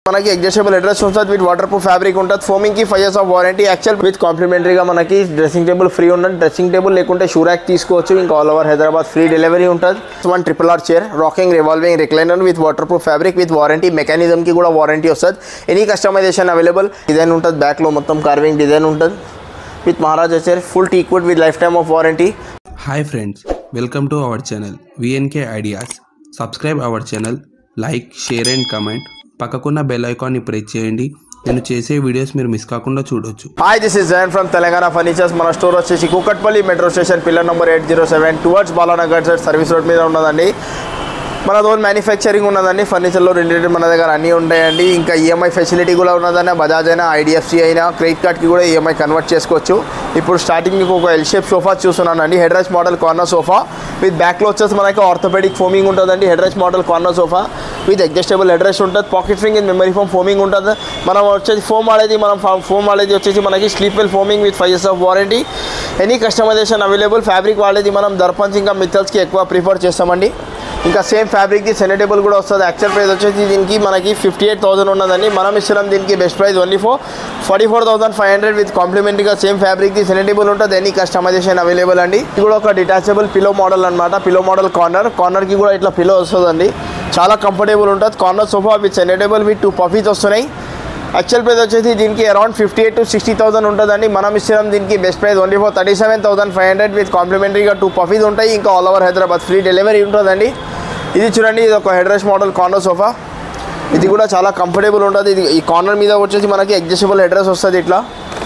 మనకి adjustable headrest ఉంటుంది with water proof fabric ఉంటుంది ఫోమింగ్ కి five years of warranty actual with కాంప్లిమెంటరీగా మనకి డ్రెస్సింగ్ టేబుల్ ఫ్రీ ఉంటుంది డ్రెస్సింగ్ టేబుల్ లేకుంటే షూ ర్యాక్ తీసుకోవచ్చు ఇంకా all over Hyderabad free delivery ఉంటుంది one triple R chair rocking revolving recliner with water proof fabric with warranty mechanism కి కూడా warranty వస్తుంది ఎనీ కస్టమైజేషన్ అవైలబుల్ డిజైన్ ఉంటుంది బ్యాక్ లో మొత్తం కార్వింగ్ డిజైన్ ఉంటుంది with Maharaja chair full teakwood with life time of warranty hi friends welcome to our channel VNK ideas subscribe our channel like share and comment పక్కకున్న bell ఐకాన్ని press చేయండి నేను చేసే videos మీరు మిస్ కాకుండా చూడొచ్చు hi this is Jayan from Telangana Furnitures మన store వచ్చేసి Kukatpally metro station pillar number eight zero seven towards Balanagar side service road మీద ఉన్నదండి మన ఓన్ మ్యానుఫ్యాక్చరింగ్ ఉన్నదండి ఫర్నిచర్లో రిలేటెడ్ మన దగ్గర అన్నీ ఉంటాయండి ఇంకా ఈఎంఐ ఫెసిలిటీ కూడా ఉన్నదండి బజాజ్ అయినా ఐడిఎఫ్సి అయినా క్రెడిట్ కార్డ్కి కూడా ఈఎంఐ కన్వర్ట్ చేసుకోవచ్చు ఇప్పుడు స్టార్టింగ్ మీకు ఒక ఎల్ షేప్ సోఫా చూస్తున్నానండి head rest model corner sofa with బ్యాక్లో వచ్చేసి మనకి ఆర్థోపెడిక్ ఫోమింగ్ ఉంటుందండి head rest model corner sofa with adjustable head rest ఉంటుంది పాకెట్ ఫింగ్ ఇన్ మెమరీ ఫోమ్ ఫోమింగ్ ఉంటుంది మనం వచ్చేసి ఫోమ్ వాడేది మనం ఫోమ్ వాడేది వచ్చేసి మనకి sleep well foaming with five years of warranty any customization available fabric వాడేది మనం దర్పంచ్ ఇంకా మిత్తల్స్కి ఎక్కువ ప్రిఫర్ చేస్తామండి ఇంకా సేమ్ ఫ్యాబ్రిక్ది సెనటేబుల్ కూడా వస్తుంది యాక్చువల్ ప్రైస్ వచ్చేసి దీనికి మనకి ఫిఫ్టీ ఎయిట్ థౌసండ్ ఉన్నదండి మనం ఇస్తున్నాం దీనికి best price only four forty four thousand five hundred with కాంప్లిమెంటరీగా సేమ్ ఫ్యాబ్రిక్ది సెనటేబుల్ ఉంటుంది ఎనీ కస్టమైజేషన్ అవైలబుల్ అండి ఇది కూడా ఒక డిటాచబుల్ పిలో మోడల్ అనమాట పిలో మోడల్ కార్నర్ కార్నర్కి కూడా ఇట్లా పిలో వస్తుందండి చాలా కంఫర్టబుల్ ఉంటుంది corner sofa with centre table with two puffies వస్తున్నాయి యాక్చువల్ ప్రైస్ వచ్చేసి దీనికి around fifty eight to sixty thousand ఉంటుందండి మనం ఇస్తున్నాం దీనికి best price only for thirty seven thousand five hundred with కాంప్లిమెంటరీగా టూ పఫీస్ ఉంటాయి ఇంకా all over Hyderabad free delivery ఉంటుందండి ఇది చూడండి ఇది ఒక head rest model corner sofa ఇది కూడా చాలా కంఫర్టబుల్ ఉంటుంది ఇది ఈ కార్నర్ మీద వచ్చేసి మనకి అడ్జస్టబుల్ హెడ్ రెస్ట్ వస్తుంది ఇట్లా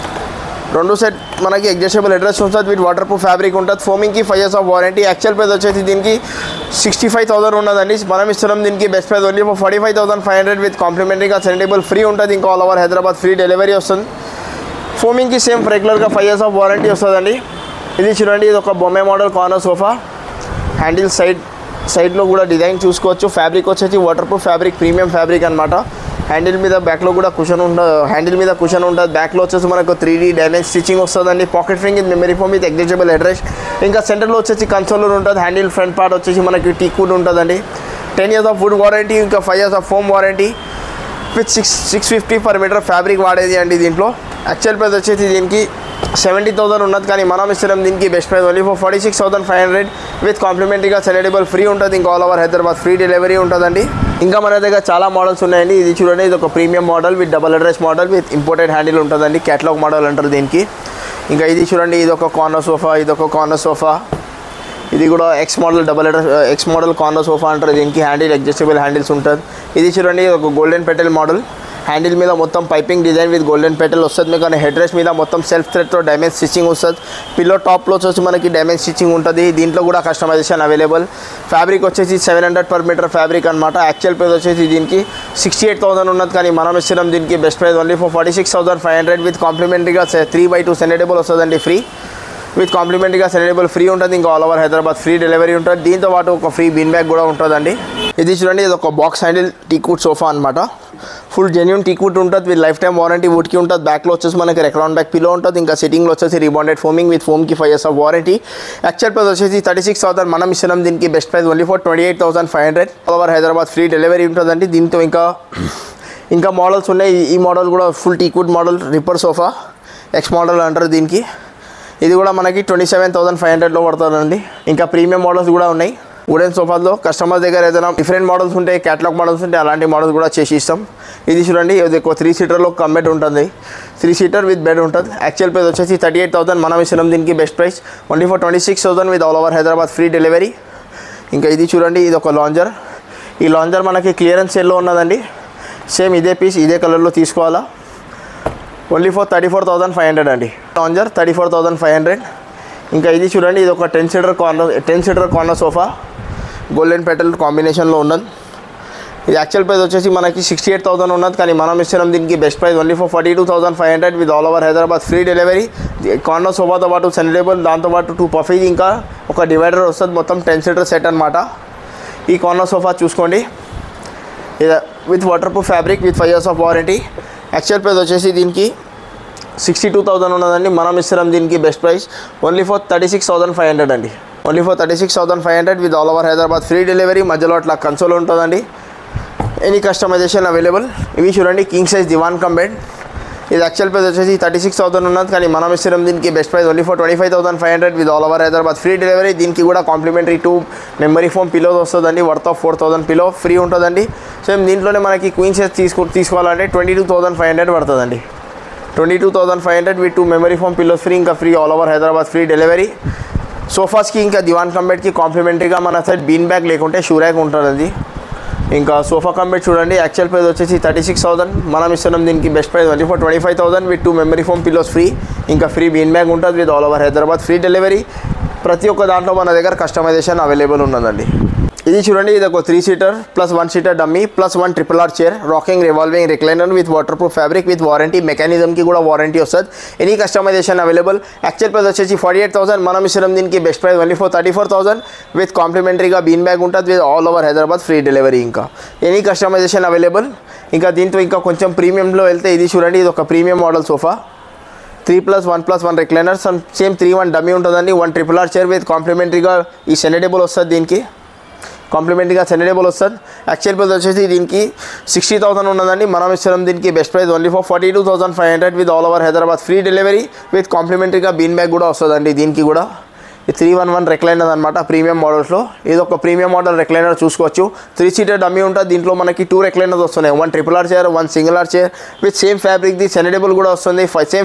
రెండు సెట్ మనకి అడ్జస్టబుల్ అడ్రస్ ఉంటుంది విత్ వాటర్ ప్రూఫ్ ఫ్యాబ్రిక్ ఉంటుంది ఫోమింగ్కి five years of warranty actual price వచ్చేసి దీనికి సిక్స్టీ ఫైవ్ థౌసండ్ ఉన్నదండి మనం ఇస్తున్నాం దీనికి best price only forty five thousand five hundred with కాంప్లిమెంటరీగా సెండేబుల్ ఫ్రీ ఉంటుంది ఇంకా all over Hyderabad free delivery వస్తుంది ఫోమింగ్కి సేమ్ రెగ్యులర్గా ఫైవ్ ఇయర్స్ ఆఫ్ వారంటీ వస్తుందండి ఇది చూడండి ఇది ఒక బొమ్మే model corner sofa handle side సైడ్లో కూడా డిజైన్ చూసుకోవచ్చు ఫ్యాబ్రిక్ వచ్చేసి water proof fabric premium fabric అనమాట హ్యాండిల్ మీద బ్యాక్లో కూడా కుషన్ ఉంటుంది హ్యాండిల్ మీద కుషన్ ఉంటుంది బ్యాక్లో వచ్చేసి మనకు త్రీ డీ డ్యామేజ్ స్టిచ్చింగ్ వస్తుందండి పాకెట్ ఫింగ్ ఇది memory foam with adjustable headrest ఇంకా సెంటర్లో వచ్చేసి కన్సోలర్ ఉంటుంది హ్యాండిల్ ఫ్రంట్ పార్ట్ వచ్చేసి మనకి టీక్ వుడ్ ఉంటుందండి ten years of wood warranty ఇంకా five years of foam warranty with six six fifty per metre fabric వాడేది అండి దీంట్లో యాక్చువల్ ప్రైస్ వచ్చేసి దీనికి సెవెంటీ థౌసండ్ ఉన్నది కానీ మనం ఇస్తున్నాం దీనికి best price only for forty six thousand five hundred with కాంప్లిమెంటరీగా సెలెడబుల్ ఫ్రీ ఉంటుంది ఇంకా all over Hyderabad free delivery ఉంటుందండి ఇంకా మన దగ్గర చాలా మోడల్స్ ఉన్నాయండి ఇది చూడండి ఇది ఒక premium model with double headrest model with imported handle ఉంటుందండి క్యాటలాగ్ మోడల్ అంటారు దీనికి ఇంకా ఇది చూడండి ఇది ఒక కార్నర్ సోఫా ఇది ఒక కార్నర్ సోఫా ఇది కూడా X model double headrest X model corner sofa అంటారు దీనికి హ్యాండిల్ అడ్జస్టబుల్ హ్యాండిల్స్ ఉంటుంది ఇది చూడండి ఇది ఒక గోల్డెన్ పెటల్ మోడల్ హ్యాండిల్ మీద మొత్తం piping design with golden petal వస్తుంది మీకు హెడ్ రెస్ట్ మీద మొత్తం సెల్ఫ్ థ్రెడ్తో డ్యామేజ్ స్టిచ్చింగ్ వస్తుంది పిల్లో టాప్లో వచ్చేసి మనకి డ్యామేజ్ స్టిచ్చింగ్ ఉంటుంది దీంట్లో కూడా కస్టమైజేషన్ అవైలబుల్ ఫ్యాబ్రిక్ వచ్చేసి seven hundred per metre fabric అనమాట యాక్చువల్ ప్రైస్ వచ్చేసి దీనికి సిక్స్టీ ఎయిట్ థౌసండ్ ఉన్నది కానీ మనం ఇస్తున్నాం దీనికి best price only for forty six thousand five hundred with కాంప్లిమెంటరీగా త్రీ బై టూ సెండేటబుల్ వస్తుందండి ఫ్రీ విత్ కాంప్లిమెంటరీగా సెలెడబుల్ ఫ్రీ ఉంటుంది ఇంకా all over Hyderabad free delivery ఉంటుంది దీంతో పాటు ఒక ఫ్రీ బిన్ బ్యాగ్ కూడా ఉంటుందండి ఇది చూడండి ఇది ఒక బాక్స్ హ్యాండిల్ టీక్వుడ్ సోఫా అనమాట ఫుల్ జెన్యున్ టీక్వుడ్ ఉంటుంది విత్ లైఫ్ టైం వారంటీ వుడ్కి ఉంటుంది బ్యాక్లో వచ్చేసి మనకి రెక్రాన్ బ్యాక్ పిలో ఉంటుంది ఇంకా సిట్టింగ్లో వచ్చేసి రిబాండెడ్ ఫోమింగ్ విత్ ఫోమ్కి five years of warranty actual price వచ్చేసి థర్టీ సిక్స్ థౌసండ్ మనం ఇస్తున్నాం దీనికి best price only for twenty eight thousand five hundred all over Hyderabad free delivery ఉంటుందండి దీంతో ఇంకా ఇంకా మోడల్స్ ఉన్నాయి ఈ- ఈ మోడల్ కూడా ఫుల్ టీక్వుడ్ మోడల్ రిపర్ సోఫా ఎక్స్ మోడల్ అంటారు దీనికి ఇది కూడా మనకి ట్వంటీ సెవెన్ థౌసండ్ ఫైవ్ హండ్రెడ్లో పడుతుందండి ఇంకా ప్రీమియం మోడల్స్ కూడా ఉన్నాయి వుడెన్ సోఫాలో కస్టమర్ దగ్గర ఏదైనా డిఫరెంట్ మోడల్స్ ఉంటాయి క్యాటలాగ్ మోడల్స్ ఉంటాయి అలాంటి మోడల్స్ కూడా చేసి ఇస్తాం ఇది చూడండి ఇది ఒక త్రీ సీటర్లో కమ్ బెడ్ ఉంటుంది త్రీ సీటర్ విత్ బెడ్ ఉంటుంది యాక్చువల్ ప్రైస్ వచ్చేసి థర్టీ ఎయిట్ థౌసండ్ మనం ఇస్తున్నాం దీనికి best price only for twenty six thousand with all over Hyderabad free delivery ఇంకా ఇది చూడండి ఇది ఒక లాంజర్ ఈ లాంజర్ మనకి క్లియరెన్స్ సేల్లో ఉన్నదండి సేమ్ ఇదే పీస్ ఇదే కలర్లో తీసుకోవాలా only for thirty four thousand five hundred అండి lounger thirty four thousand five hundred ఇంకా ఇది చూడండి ఇది ఒక ten seater corner ten seater corner sofa golden petal కాంబినేషన్లో ఉన్నది ఇది యాక్చువల్ ప్రైస్ వచ్చేసి మనకి సిక్స్టీ ఎయిట్ థౌసండ్ ఉన్నది కానీ మనం ఇస్తున్నాం దీనికి best price only for forty two thousand five hundred with all over Hyderabad free delivery corner సోఫాతో పాటు సెన్డేబుల్ దాంతోపాటు టూ పఫీజ్ ఇంకా ఒక డివైడర్ వస్తుంది మొత్తం టెన్ సీటర్ సెట్ అనమాట ఈ కార్నర్ సోఫా చూసుకోండి ఇది with water proof fabric with five years of warranty actual price వచ్చేసి దీనికి సిక్స్టీ టూ థౌసండ్ ఉన్నదండి మనం ఇస్తున్నాం దీనికి best price only for thirty six thousand five hundred అండి only for thirty six thousand five hundred with all over Hyderabad free delivery మధ్యలో అట్లా console ఉంటుందండి ఎనీ కస్టమైజేషన్ అవైలబుల్ ఇవి చూడండి king size divan cum bed ఇది యాక్చువల్ ప్రైస్ వచ్చేసి thirty six thousand ఉన్నది కానీ మనం ఇస్తున్నాం దీనికి best price only for twenty five thousand five hundred with all over Hyderabad free delivery దీనికి కూడా complimentary two memory foam pillow వస్తుందండి worth of four thousand pillow free ఉంటుందండి సేమ్ దీంట్లోనే మనకి క్వీన్ సైజ్ తీసుకో తీసుకోవాలంటే twenty two thousand five hundred పడుతుందండి twenty two thousand five hundred with two memory foam pillows free ఇంకా free all over Hyderabad free delivery సోఫాస్కి ఇంకా దివాన్ కంబెట్కి కాంప్లిమెంటరీగా మన సైడ్ బీన్ బ్యాగ్ లేకుంటే షూ ర్యాక్ ఉంటుంది ఇంకా సోఫా కంబెట్ చూడండి యాక్చువల్ ప్రైస్ వచ్చేసి థర్టీ సిక్స్ థౌసండ్ మనం ఇస్తున్నాం దీనికి best price only for twenty five thousand with two memory foam pillows free ఇంకా ఫ్రీ బీన్ బ్యాగ్ ఉంటుంది with all over Hyderabad free delivery ప్రతి ఒక్క దాంట్లో మన దగ్గర కస్టమైజేషన్ అవైలబుల్ ఉన్నదండి ఇది చూడండి ఇది ఒక three seater plus one seater dummy plus one triple R chair rocking revolving recliner with water proof fabric with warranty మెకానిజంకి కూడా వారంటీ వస్తుంది any customization available actual price వచ్చేసి ఫార్టీ ఎయిట్ థౌసండ్ మనం ఇస్తున్నాం దీనికి best price only for thirty four thousand with కాంప్లిమెంటరీగా bean bag ఉంటుంది with all over Hyderabad free delivery ఇంకా ఎనీ కస్టమైజేషన్ అవైలబుల్ ఇంకా దీంతో ఇంకా కొంచెం ప్రీమియంలో వెళ్తే ఇది చూడండి ఇది ఒక premium model sofa three plus one plus one recliner same three one dummy ఉంటుందండి one triple R chair with కాంప్లిమెంటరీగా ఈ సెనెటబుల్ వస్తుంది దీనికి కాంప్లిమెంటరీగా సెనెటబుల్ వస్తుంది యాక్చువల్ ప్రైస్ వచ్చేసి దీనికి సిక్స్టీ థౌసండ్ ఉన్నదండి మనం ఇస్తున్నాం దీనికి best price only for forty two thousand five hundred with all over Hyderabad free delivery with కాంప్లిమెంటరీగా బీన్ బ్యాగ్ కూడా వస్తుందండి దీనికి కూడా ఈ త్రీ వన్ వన్ రెక్లైనర్ అనమాట ప్రీమియం మోడల్స్లో ఇది ఒక ప్రీమియం మోడల్ రెక్లైనర్ చూసుకోవచ్చు త్రీ సీటర్ డమ్మీ ఉంటుంది దీంట్లో మనకి టూ రెక్లైనర్స్ వస్తున్నాయి one triple R chair one single R chair with same fabric the centre table కూడా వస్తుంది five same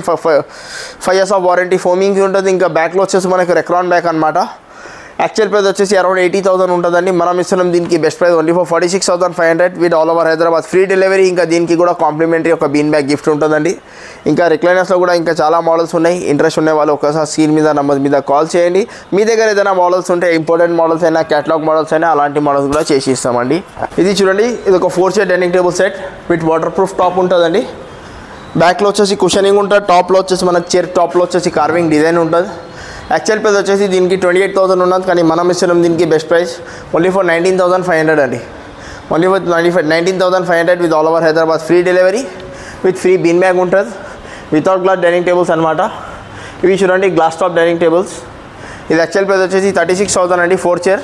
five years of warranty foaming ఉంటుంది ఇంకా బ్యాక్లో వచ్చేసి మనకి రెక్రాన్ బ్యాక్ అనమాట యాక్చువల్ ప్రైస్ వచ్చేసి అరౌండ్ ఎయిటీ థౌసండ్ ఉంటుందండి మనం ఇస్తున్నాం దీనికి best price only for forty six thousand five hundred with all over Hyderabad free delivery ఇంకా దీనికి కూడా కాంప్లిమెంటరీ ఒక బీన్ బ్యాగ్ గిఫ్ట్ ఉంటుందండి ఇంకా రిక్లైనర్స్లో కూడా ఇంకా చాలా మోడల్స్ ఉన్నాయి ఇంట్రెస్ట్ ఉన్న వాళ్ళు ఒకసారి స్క్రీన్ మీద నంబర్ మీద కాల్ చేయండి మీ దగ్గర ఏదైనా మోడల్స్ ఉంటే ఇంపార్టెంట్ మోడల్స్ అయినా క్యాటలాగ్ మోడల్స్ అయినా అలాంటి మోడల్స్ కూడా చేసి ఇస్తామండి ఇది చూడండి ఇది ఒక four chair dining table set with water waterproof top ఉంటుందండి బ్యాక్లో వచ్చేసి కుషనింగ్ ఉంటుంది టాప్లో వచ్చేసి మనకి చైర్ టాప్లో వచ్చేసి కార్వింగ్ డిజైన్ ఉంటుంది యాక్చువల్ ప్రైస్ వచ్చేసి దీనికి ట్వంటీ ఎయిట్ థౌసండ్ ఉన్నది కానీ మనం ఇస్తున్నాం దీనికి best price only for nineteen thousand five hundred అండి only for ninety five nineteen thousand five hundred with all over Hyderabad free delivery with free bean bag ఉంటుంది వితౌట్ గ్లాస్ డైనింగ్ టేబుల్స్ అనమాట ఇవి చూడండి గ్లాస్ టాప్ డైనింగ్ టేబుల్స్ ఇది actual price వచ్చేసి thirty six thousand అండి four chair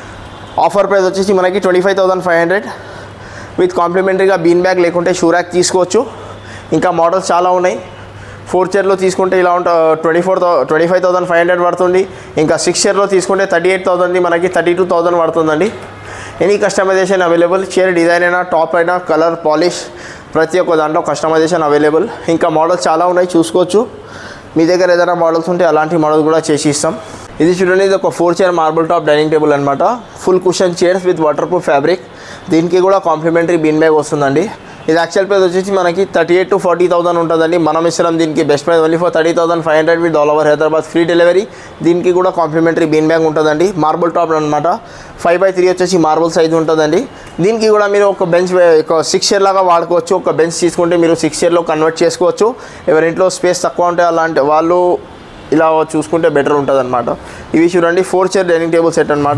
offer price వచ్చేసి మనకి twenty five thousand five hundred with కాంప్లిమెంటరీగా బీన్ బ్యాగ్ లేకుంటే షూ ర్యాక్ తీసుకోవచ్చు ఇంకా మోడల్స్ చాలా ఉన్నాయి ఫోర్ చైర్లో తీసుకుంటే ఇలా ఉంటా twenty four thou twenty five thousand five hundred పడుతుంది ఇంకా సిక్స్ చైర్లో తీసుకుంటే థర్టీ ఎయిట్ థౌసండ్ మనకి థర్టీ టూ థౌసండ్ పడుతుందండి any customization available chair design అయినా టాప్ అయినా కలర్ పాలిష్ ప్రతి ఒక్క దాంట్లో కస్టమైజేషన్ అవైలబుల్ ఇంకా మోడల్స్ చాలా ఉన్నాయి చూసుకోవచ్చు మీ దగ్గర ఏదైనా మోడల్స్ ఉంటే అలాంటి మోడల్స్ కూడా చేసి ఇస్తాం ఇది చూడండి ఇది ఒక four chair marble top dining table అనమాట full cushion chairs with water proof fabric దీనికి కూడా కాంప్లిమెంటరీ బీన్ బ్యాగ్ వస్తుందండి ఇది యాక్చువల్ ప్రైస్ వచ్చేసి మనకి thirty eight to forty thousand ఉంటుందండి మనం ఇస్తున్నాం దీనికి best price only for thirty thousand five hundred with all over Hyderabad free delivery దీనికి కూడా కాంప్లిమెంటరీ బీన్ బ్యాగ్ ఉంటుందండి మార్బుల్ టాప్ అనమాట ఫైవ్ బై త్రీ వచ్చేసి మార్బుల్ సైజ్ ఉంటుందండి దీనికి కూడా మీరు ఒక బెంచ్ ఒక సిక్స్ ఇయర్ లాగా వాడుకోవచ్చు ఒక బెంచ్ తీసుకుంటే మీరు సిక్స్ ఇయర్లో కన్వర్ట్ చేసుకోవచ్చు ఎవరింట్లో స్పేస్ తక్కువ ఉంటే అలాంటి వాళ్ళు ఇలా చూసుకుంటే బెటర్ ఉంటుంది అనమాట ఇవి చూడండి four chair dining table set అనమాట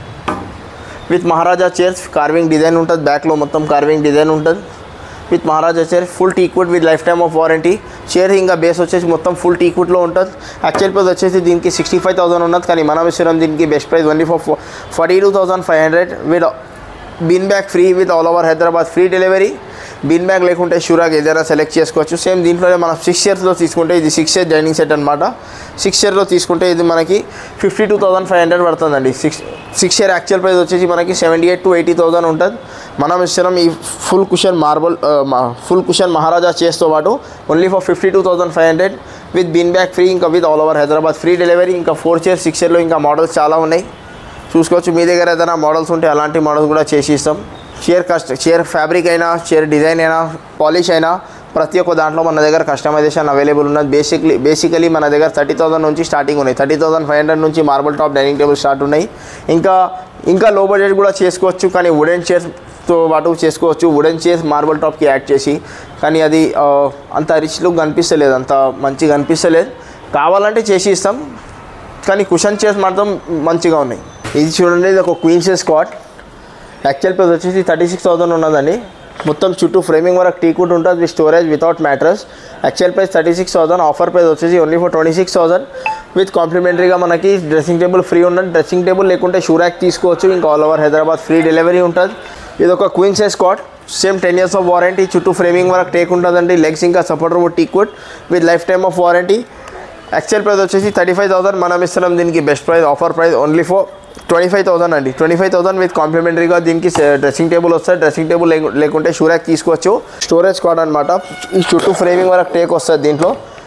with Maharaja chairs carving design ఉంటుంది బ్యాక్లో మొత్తం కార్వింగ్ డిజైన్ ఉంటుంది with Maharaja chair full teakwood with life time of warranty chair ఇంకా బేస్ వచ్చేసి మొత్తం ఫుల్ టీక్వుడ్లో ఉంటుంది యాక్చువల్ ప్రైస్ వచ్చేసి దీనికి సిక్స్టీ ఫైవ్ థౌసండ్ ఉన్నది కానీ మనం ఇస్తున్నాం దీనికి best price only for forty two thousand five hundred with bean bag free with all over Hyderabad free delivery bean bag లేకుంటే షూరాగ్ ఏదైనా సెలెక్ట్ చేసుకోవచ్చు సేమ్ దీంట్లోనే మనం సిక్స్ ఇయర్స్లో తీసుకుంటే ఇది సిక్స్ ఇయర్ డైనింగ్ సెట్ అనమాట సిక్స్ ఇయర్లో తీసుకుంటే ఇది మనకి fifty two thousand five hundred పడుతుందండి six six year actual price వచ్చేసి మనకి seventy eight to eighty thousand ఉంటుంది మనం ఇస్తున్నాం ఈ full cushion marble full cushion Maharaja చేస్తో పాటు only for fifty two thousand five hundred with bean bag free ఇంకా with all over Hyderabad free delivery ఇంకా ఫోర్ చైర్ సిక్స్ ఇయర్లో ఇంకా మోడల్స్ చాలా ఉన్నాయి చూసుకోవచ్చు మీ దగ్గర ఏదైనా మోడల్స్ ఉంటే అలాంటి మోడల్స్ కూడా చేసి ఇస్తాం చైర్ కస్ట్ చైర్ ఫ్యాబ్రిక్ అయినా చైర్ డిజైన్ అయినా పాలిష్ అయినా ప్రతి ఒక్క దాంట్లో మన దగ్గర కస్టమైజేషన్ అవైలబుల్ ఉన్నది బేసిక్లీ బేసికలీ మన దగ్గర థర్టీ థౌసండ్ నుంచి స్టార్టింగ్ ఉన్నాయి థర్టీ థౌసండ్ ఫైవ్ హండ్రెడ్ నుంచి marble top dining table start ఉన్నాయి ఇంకా ఇంకా లో బడ్జెట్ కూడా చేసుకోవచ్చు కానీ వుడెన్ చైర్స్తో పాటు చేసుకోవచ్చు వుడెన్ చైర్స్ మార్బుల్ టాప్కి యాడ్ చేసి కానీ అది ఆ, అంత రిచ్ లుక్ కనిపిస్తలేదు అంత మంచిగా అనిపిస్తలేదు కావాలంటే చేసి ఇస్తాం కానీ కుషన్ చైర్స్ మాత్రం మంచిగా ఉన్నాయి ఇది చూడండి ఇది ఒక queen chair squat actual price వచ్చేసి థర్టీ సిక్స్ థౌసండ్ ఉన్నదండి మొత్తం చుట్టూ ఫ్రేమింగ్ వరకు టీకుడ్ ఉంటుంది with storage without mattress actual price thirty six thousand offer price వచ్చేసి only for twenty six thousand with కాంప్లిమెంటరీగా మనకి డ్రెస్సింగ్ టేబుల్ ఫ్రీ ఉంటుంది డ్రెస్సింగ్ టేబుల్ లేకుంటే షూ ర్యాక్ తీసుకోవచ్చు ఇంకా all over Hyderabad free delivery ఉంటుంది ఇది ఒక queen size cot same ten years of warranty చుట్టూ ఫ్రేమింగ్ వరకు టేక్ ఉంటుందండి లెగ్స్ ఇంకా supporter wood teak wood with life time of warranty actual price వచ్చేసి థర్టీ ఫైవ్ థౌసండ్ మనం ఇస్తున్నాం దీనికి best price offer price only for twenty five thousand అండి twenty five thousand with కాంప్లిమెంటరీగా దీనికి డ్రెస్సింగ్ టేబుల్ వస్తుంది డ్రెస్సింగ్ టేబుల్ లేకుంటే shoe rack తీసుకోవచ్చు స్టోరేజ్ కార్డ్ అనమాట ఈ చుట్టూ ఫ్రేమింగ్ వరకు టేక్ వస్తుంది దీంట్లో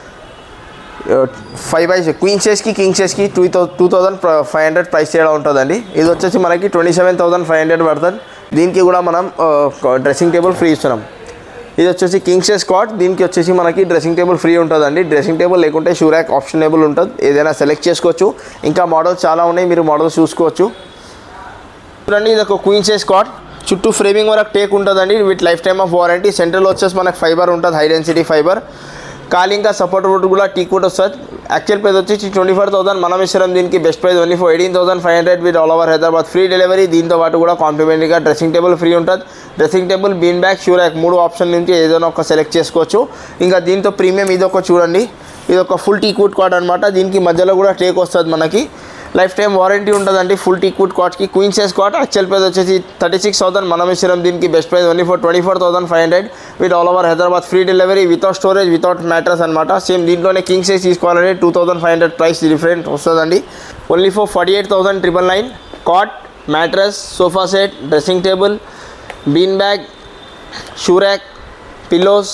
ఫైవ్ బై క్వీన్ సైజ్కి కింగ్ సైజ్కి two thou two thousand five hundred price తేడా ఉంటుందండి ఇది వచ్చేసి మనకి twenty seven thousand five hundred పడుతుంది దీనికి కూడా మనం డ్రెస్సింగ్ టేబుల్ ఫ్రీ ఇస్తున్నాం ఇది వచ్చేసి కింగ్ సైజ్ కాట్ దీనికి వచ్చేసి మనకి డ్రెస్సింగ్ టేబుల్ ఫ్రీ ఉంటుందండి డ్రెస్సింగ్ టేబుల్ లేకుంటే షూ ర్యాక్ ఆప్షనబుల్ ఉంటుంది ఏదైనా సెలెక్ట్ చేసుకోవచ్చు ఇంకా మోడల్స్ చాలా ఉన్నాయి మీరు మోడల్స్ చూసుకోవచ్చు చూడండి ఇది ఒక క్వీన్ సైజ్ కాట్ చుట్టూ ఫ్రేమింగ్ వరకు టేక్ ఉంటుందండి with life time of warranty central వచ్చేసి మనకు ఫైబర్ ఉంటుంది హై డెన్సిటీ ఫైబర్ ఖాళీ ఇంకా సపోర్ట్ వుడ్ కూడా టీక్ వుడ్ వస్తుంది యాక్చువల్ ప్రైస్ వచ్చేసి ట్వంటీ ఫోర్ థౌసండ్ మనం ఇస్తున్నాం దీనికి best price only for eighteen thousand five hundred with all over Hyderabad free delivery దీంతో పాటు కూడా కాంప్లిమెంటరీగా డ్రెస్సింగ్ టేబుల్ ఫ్రీ ఉంటుంది dressing table bean bag shoe rack మూడు ఆప్షన్ నుంచి ఏదైనా ఒక సెలెక్ట్ చేసుకోవచ్చు ఇంకా దీంతో ప్రీమియం ఇది ఒక చూడండి ఇది ఒక ఫుల్ టీక్ వుడ్ కార్డ్ అనమాట దీనికి మధ్యలో కూడా టేక్ వస్తుంది మనకి లైఫ్ టైం వారంటీ ఉంటుందండి ఫుల్ టీక్ వుడ్ కాట్కి queen size cot actual price వచ్చేసి థర్టీ సిక్స్ థౌసండ్ మనం ఇచ్చినాం దీనికి best price only for twenty four thousand five hundred with all over Hyderabad free delivery without storage without mattress అనమాట same దీంట్లోనే king size తీసుకోవాలంటే two thousand five hundred price different వస్తుందండి only for forty eight thousand triple nine cot mattress sofa set dressing table bean bag shoe rack pillows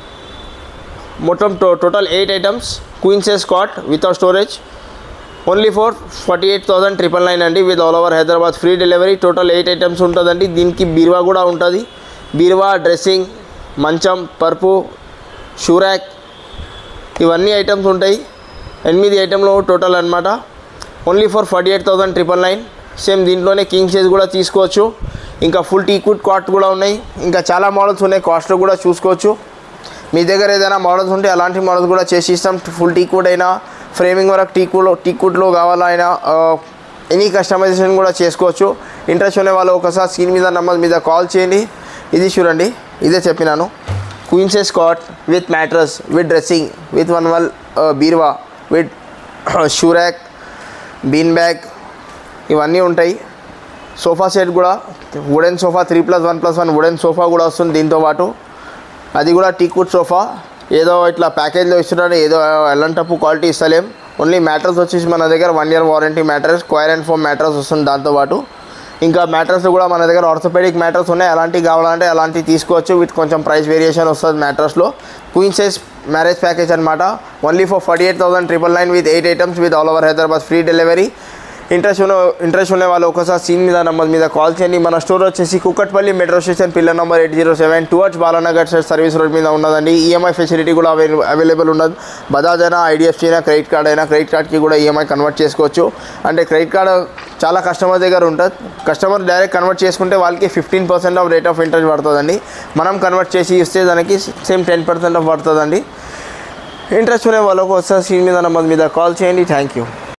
మొత్తం to total eight items queen size cot without storage only for forty eight thousand triple nine అండి with all over Hyderabad free delivery total eight items ఉంటుందండి దీనికి బీరువా కూడా ఉంటుంది బీరువా dressing మంచం పరుపు షూరాక్ ఇవన్నీ ఐటమ్స్ ఉంటాయి ఎనిమిది ఐటెంలు టోటల్ అనమాట only for forty eight thousand triple nine same దీంట్లోనే కింగ్ సైజ్ కూడా తీసుకోవచ్చు ఇంకా ఫుల్ టీక్వుడ్ కాట్ కూడా ఉన్నాయి ఇంకా చాలా మోడల్స్ ఉన్నాయి కాస్ట్లో కూడా చూసుకోవచ్చు మీ దగ్గర ఏదైనా మోడల్స్ ఉంటే అలాంటి మోడల్స్ కూడా చేసి ఇస్తాం ఫుల్ టీక్వుడ్ అయినా ఫ్రేమింగ్ వరకు టీక్వుడ్ టీక్వుడ్లో కావాలైనా ఎనీ కస్టమైజేషన్ కూడా చేసుకోవచ్చు ఇంట్రెస్ట్ ఉన్న వాళ్ళు ఒకసారి స్క్రీన్ మీద నెంబర్ మీద కాల్ చేయండి ఇది చూడండి ఇదే చెప్పినాను queen size cot with mattress with dressing with one wall బీర్వా విత్ షూరాక్ బీన్ బ్యాగ్ ఇవన్నీ ఉంటాయి సోఫా సెట్ కూడా wooden sofa three plus one plus one wooden sofa కూడా వస్తుంది దీంతో పాటు అది కూడా టీక్వుడ్ సోఫా ఏదో ఇట్లా ప్యాకేజ్లో ఇస్తున్నాడు ఏదో ఎలాంటప్పు క్వాలిటీ ఇస్తలేం ఓన్లీ మ్యాట్రస్ వచ్చేసి మన దగ్గర one year warranty mattress coir and foam mattress వస్తుంది దాంతోపాటు ఇంకా మ్యాట్రస్ కూడా మన దగ్గర ఆర్థోపెడిక్ మ్యాట్రస్ ఉన్నాయి అలాంటివి కావాలంటే అలాంటివి తీసుకోవచ్చు విత్ కొంచెం ప్రైస్ వేరియేషన్ వస్తుంది మ్యాట్రస్లో క్వీన్ సైజ్ మ్యారేజ్ ప్యాకేజ్ అనమాట only for forty eight thousand triple nine with eight items with all over Hyderabad free delivery interest ఉన్న ఇంట్రెస్ట్ ఉన్న వాళ్ళు ఒకసారి సీన్ మీద నెంబర్ మీద కాల్ చేయండి మన స్టోర్ వచ్చేసి Kukatpally metro station pillar number eight zero seven towards Balanagar service road మీద ఉన్నదండి ఈఎంఐ ఫెసిలిటీ కూడా అవైల అవైలబుల్ ఉన్నది బజాజ్ అయినా ఐడిఎఫ్సి అయినా క్రెడిట్ కార్డ్ అయినా క్రెడిట్ కార్డ్కి కూడా ఈఎంఐ కన్వర్ట్ చేసుకోవచ్చు అంటే క్రెడిట్ కార్డ్ చాలా కస్టమర్ దగ్గర ఉంటుంది కస్టమర్ డైరెక్ట్ కన్వర్ట్ చేసుకుంటే వాళ్ళకి fifteen percent of rate of interest పడుతుందండి మనం కన్వర్ట్ చేసి ఇస్తే దానికి సేమ్ టెన్ పర్సెంట్ ఆఫ్ పడుతుందండి ఇంట్రెస్ట్ ఉన్న వాళ్ళకు ఒకసారి సీన్ మీద నెంబర్ మీద కాల్ చేయండి థ్యాంక్ యూ